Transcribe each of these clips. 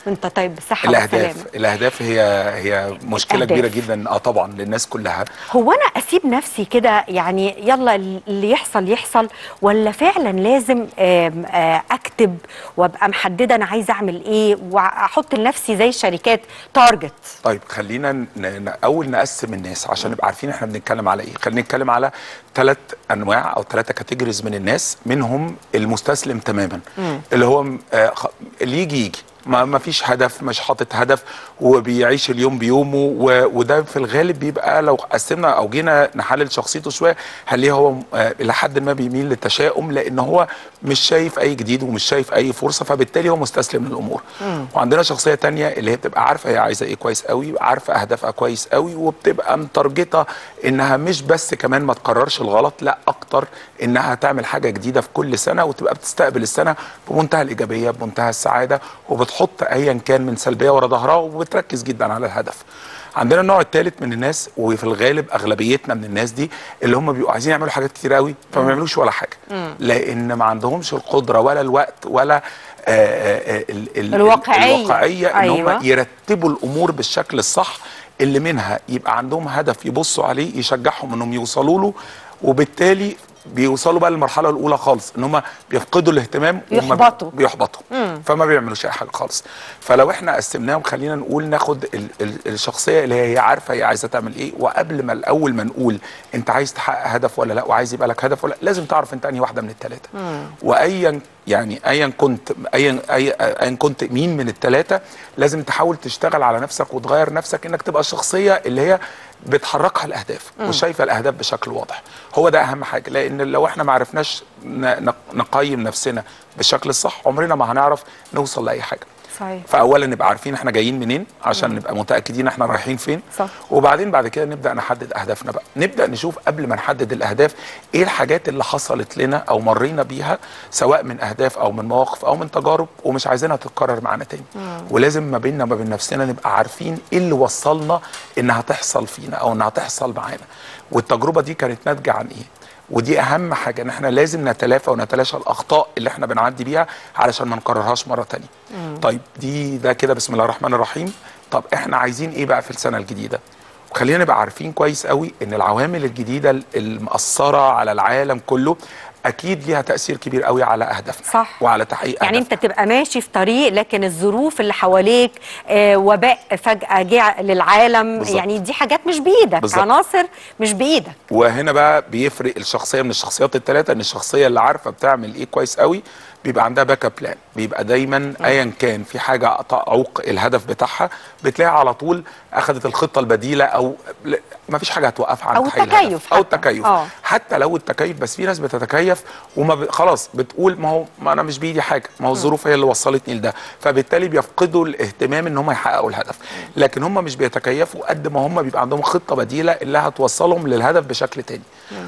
انت طيب بالصحه الاهداف والسلامه الاهداف هي هي مشكله الأهداف. كبيره جدا اه طبعا للناس كلها هو انا اسيب نفسي كده يعني يلا اللي يحصل يحصل ولا فعلا لازم آم، آه، اكتب وابقى محدده انا عايزه اعمل ايه واحط لنفسي زي الشركات تارجت طيب خلينا ن- ن- اول نقسم الناس عشان نبقى عارفين احنا بنتكلم على ايه خلينا نتكلم على ثلاث انواع او ثلاثه كاتيجوريز من الناس منهم المستسلم تماما اللي هو م- آه، خ- اللي يجي يجي ما ما فيش هدف مش حاطط هدف وبيعيش اليوم بيومه و- وده في الغالب بيبقى لو قسمنا او جينا نحلل شخصيته شويه هنلاقيه هو آه، الى حد ما بيميل للتشاؤم لان هو مش شايف اي جديد ومش شايف اي فرصه فبالتالي هو مستسلم للامور وعندنا شخصيه تانية اللي هي بتبقى عارفه هي عايزه ايه كويس قوي عارفه اهدافها كويس قوي وبتبقى مترجطه انها مش بس كمان ما تكررش الغلط لا اكتر انها تعمل حاجه جديده في كل سنه وتبقى بتستقبل السنه بمنتهى الايجابيه بمنتهى السعاده وبتحط ايا كان من سلبيه ورا ظهرها وبتركز جدا على الهدف عندنا النوع الثالث من الناس وفي الغالب اغلبيتنا من الناس دي اللي هم بيبقوا عايزين يعملوا حاجات كتير قوي فما بيعملوش ولا حاجه لان ما عندهمش القدره ولا الوقت ولا آه، آه، آه، ال- ال- الواقعية. الواقعيه ان أيوة. هم يرتبوا الامور بالشكل الصح اللي منها يبقى عندهم هدف يبصوا عليه يشجعهم انهم يوصلوا له وبالتالي بيوصلوا بقى للمرحله الاولى خالص ان هم بيفقدوا الاهتمام وهم يحبطوا. بيحبطوا فما بيعملوش اي حاجه خالص فلو احنا قسمناهم خلينا نقول ناخد ال ال الشخصيه اللي هي عارفه هي عايزه تعمل ايه وقبل ما الاول ما نقول انت عايز تحقق هدف ولا لا وعايز يبقى لك هدف ولا لا لازم تعرف انت انهي واحده من الثلاثه وايا يعني ايا كنت ايا أي- ايا كنت مين من الثلاثه لازم تحاول تشتغل على نفسك وتغير نفسك انك تبقى الشخصيه اللي هي بتحركها الاهداف وشايفه الاهداف بشكل واضح هو ده اهم حاجه لان لو احنا ما عرفناش ن- ن- نقيم نفسنا بالشكل الصح عمرنا ما هنعرف نوصل لاي حاجه صحيح فاولا نبقى عارفين احنا جايين منين عشان نبقى متاكدين احنا رايحين فين صح. وبعدين بعد كده نبدا نحدد اهدافنا بقى نبدا نشوف قبل ما نحدد الاهداف ايه الحاجات اللي حصلت لنا او مرينا بيها سواء من اهداف او من مواقف او من تجارب ومش عايزينها تتكرر معانا تاني ولازم ما بيننا وما بين نفسنا نبقى عارفين ايه اللي وصلنا انها تحصل فينا او انها تحصل معانا والتجربه دي كانت ناتجه عن ايه ودي اهم حاجه ان احنا لازم نتلافى ونتلاشى الاخطاء اللي احنا بنعدي بيها علشان ما نكررهاش مره تانية طيب دي ده كده بسم الله الرحمن الرحيم طب احنا عايزين ايه بقى في السنه الجديده وخلينا نبقى عارفين كويس قوي ان العوامل الجديده المأثره على العالم كله اكيد ليها تاثير كبير قوي على اهدافنا صح. وعلى تحقيق يعني أهدافنا. انت تبقى ماشي في طريق لكن الظروف اللي حواليك آه وباء فجأة جه للعالم بالظبط. يعني دي حاجات مش بإيدك بالظبط. عناصر مش بإيدك وهنا بقى بيفرق الشخصيه من الشخصيات الثلاثه ان الشخصيه اللي عارفه بتعمل ايه كويس قوي بيبقى عندها باك اب بلان بيبقى دايما ايا كان في حاجه تعوق الهدف بتاعها بتلاقيها على طول اخذت الخطه البديله او ما فيش حاجه هتوقفها عن أو تحقيق التكيف الهدف. او حتى. التكيف آه. حتى لو التكيف بس في ناس بتتكيف وما ب... خلاص بتقول ما هو ما انا مش بايدي حاجه ما هو الظروف هي اللي وصلتني لده فبالتالي بيفقدوا الاهتمام ان هم يحققوا الهدف لكن هم مش بيتكيفوا قد ما هم بيبقى عندهم خطه بديله اللي هتوصلهم للهدف بشكل تاني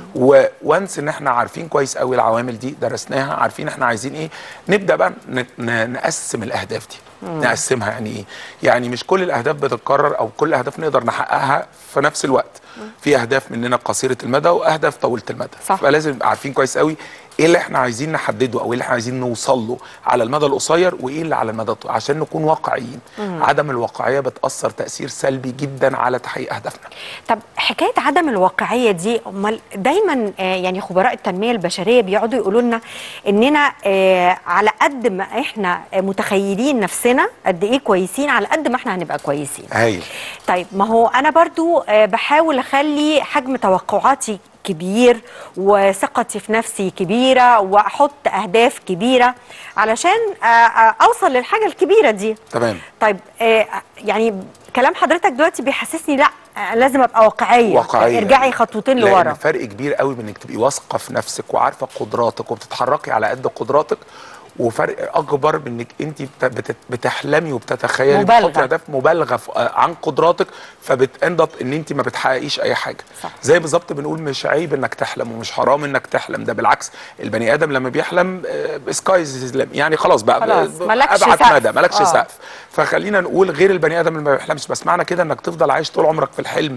وانس ان احنا عارفين كويس قوي العوامل دي درسناها عارفين احنا عايزين ايه نبدا بقى ن... ن... نقسم الاهداف دي نقسمها يعني ايه يعني مش كل الاهداف بتتكرر او كل الاهداف نقدر نحققها في نفس الوقت في اهداف مننا قصيره المدى واهداف طويله المدى صح. فلازم نبقى عارفين كويس قوي ايه اللي احنا عايزين نحدده او ايه اللي احنا عايزين نوصل له على المدى القصير وايه اللي على المدى الطويل عشان نكون واقعيين عدم الواقعيه بتاثر تاثير سلبي جدا على تحقيق اهدافنا طب حكايه عدم الواقعيه دي امال دايما آه، يعني خبراء التنميه البشريه بيقعدوا يقولوا لنا اننا آه، على قد ما احنا آه، متخيلين نفسنا قد ايه كويسين على قد ما احنا هنبقى كويسين هايل طيب ما هو انا برضو آه، بحاول اخلي حجم توقعاتي كبير وثقتي في نفسي كبيره واحط اهداف كبيره علشان آه، آه، اوصل للحاجه الكبيره دي تمام طيب آه يعني كلام حضرتك دلوقتي بيحسسني لا آه لازم ابقى واقعيه واقعيه ارجعي خطوتين لان لورا فرق كبير قوي بين انك تبقي واثقه في نفسك وعارفه قدراتك وبتتحركي على قد قدراتك وفرق اكبر من انك انت بت- بت- بتحلمي وبتتخيلي مبالغة. بتحطي اهداف مبالغه في- آه، عن قدراتك فبتندط ان انت ما بتحققيش اي حاجه صح. زي بالظبط بنقول مش عيب انك تحلم ومش حرام انك تحلم ده بالعكس البني ادم لما بيحلم سكايز يعني خلاص بقى خلاص، ب- ملكش ابعد سقف. مدى مالكش آه. سقف فخلينا نقول غير البني ادم اللي ما بيحلمش بس معنى كده انك تفضل عايش طول عمرك في الحلم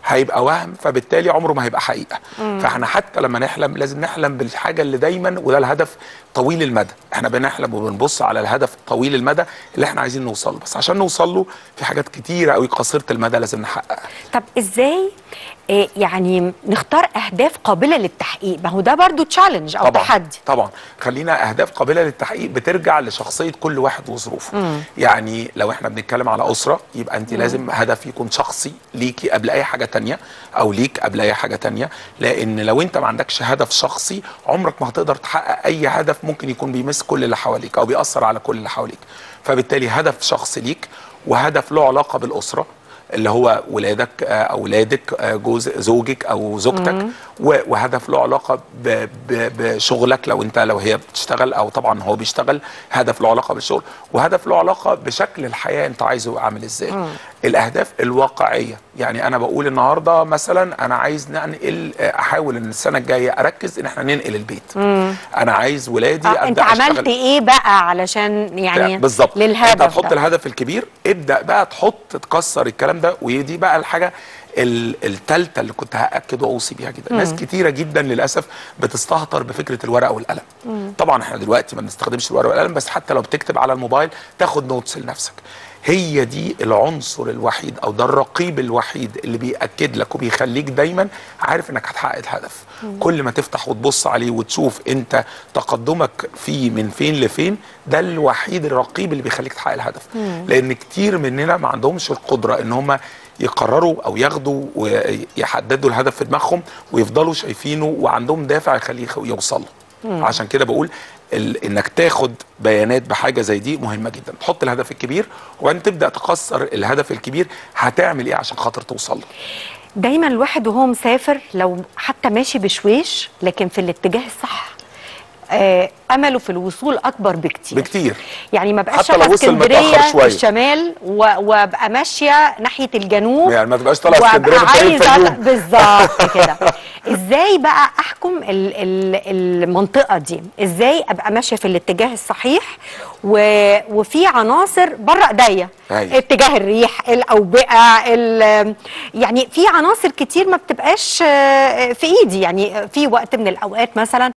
هيبقى وهم فبالتالي عمره ما هيبقى حقيقه فاحنا حتى لما نحلم لازم نحلم بالحاجه اللي دايما وده الهدف طويل المدى احنا بنحلم وبنبص على الهدف طويل المدى اللي احنا عايزين نوصل له بس عشان نوصل له في حاجات كتيره قوي قصيره المدى لازم نحققها طب ازاي آه، يعني نختار اهداف قابله للتحقيق ما هو ده برضو تشالنج او طبعا تحدي طبعا خلينا اهداف قابله للتحقيق بترجع لشخصيه كل واحد وظروفه يعني لو احنا بنتكلم على اسره يبقى انت لازم هدف يكون شخصي ليكي قبل اي حاجه تانية او ليك قبل اي حاجه تانية لان لو انت ما عندكش هدف شخصي عمرك ما هتقدر تحقق اي هدف ممكن يكون بيمس كل اللي حواليك او بيأثر على كل اللي حواليك فبالتالي هدف شخصي ليك وهدف له علاقه بالاسره اللي هو ولادك آه، اولادك آه، جوز زوجك او زوجتك و- وهدف له علاقه ب- ب- بشغلك لو انت لو هي بتشتغل او طبعا هو بيشتغل هدف له علاقه بالشغل وهدف له علاقه بشكل الحياه انت عايزه يبقى عامل ازاي الاهداف الواقعيه يعني انا بقول النهارده مثلا انا عايز ننقل آه، احاول ان السنه الجايه اركز ان احنا ننقل البيت انا عايز ولادي آه انت أبدأ عملت أشتغل. ايه بقى علشان يعني بالظبط للهدف انت هتحط ده. الهدف الكبير ابدا بقى تحط تكسر الكلام ده ودي بقى الحاجه ال- التالتة اللي كنت هاكد واوصي بيها جدا ناس كتيره جدا للاسف بتستهتر بفكره الورقه والقلم طبعا احنا دلوقتي ما بنستخدمش الورقه والقلم بس حتى لو بتكتب على الموبايل تاخد نوتس لنفسك هي دي العنصر الوحيد او ده الرقيب الوحيد اللي بيأكد لك وبيخليك دايما عارف انك هتحقق الهدف كل ما تفتح وتبص عليه وتشوف انت تقدمك فيه من فين لفين ده الوحيد الرقيب اللي بيخليك تحقق الهدف لان كتير مننا ما عندهمش القدره ان هم يقرروا او ياخدوا ويحددوا الهدف في دماغهم ويفضلوا شايفينه وعندهم دافع يخليه يوصل له عشان كده بقول ال... انك تاخد بيانات بحاجه زي دي مهمه جدا تحط الهدف الكبير وبعدين تبدا تكسر الهدف الكبير هتعمل ايه عشان خاطر توصل له دايما الواحد وهو مسافر لو حتى ماشي بشويش لكن في الاتجاه الصح آه امله في الوصول اكبر بكتير بكتير يعني ما بقاش حتى أنا لو وصل اسكندريه متأخر في شوية. الشمال و- وابقى ماشيه ناحيه الجنوب يعني ما تبقاش طالع وأبقى اسكندريه من طريق عايزة الفيوم بالظبط كده ازاي بقى احكم ال ال المنطقه دي ازاي ابقى ماشيه في الاتجاه الصحيح و وفي عناصر بره ايديا أيوة. اتجاه الريح الاوبئه ال- يعني في عناصر كتير ما بتبقاش آه، في ايدي يعني في وقت من الاوقات مثلا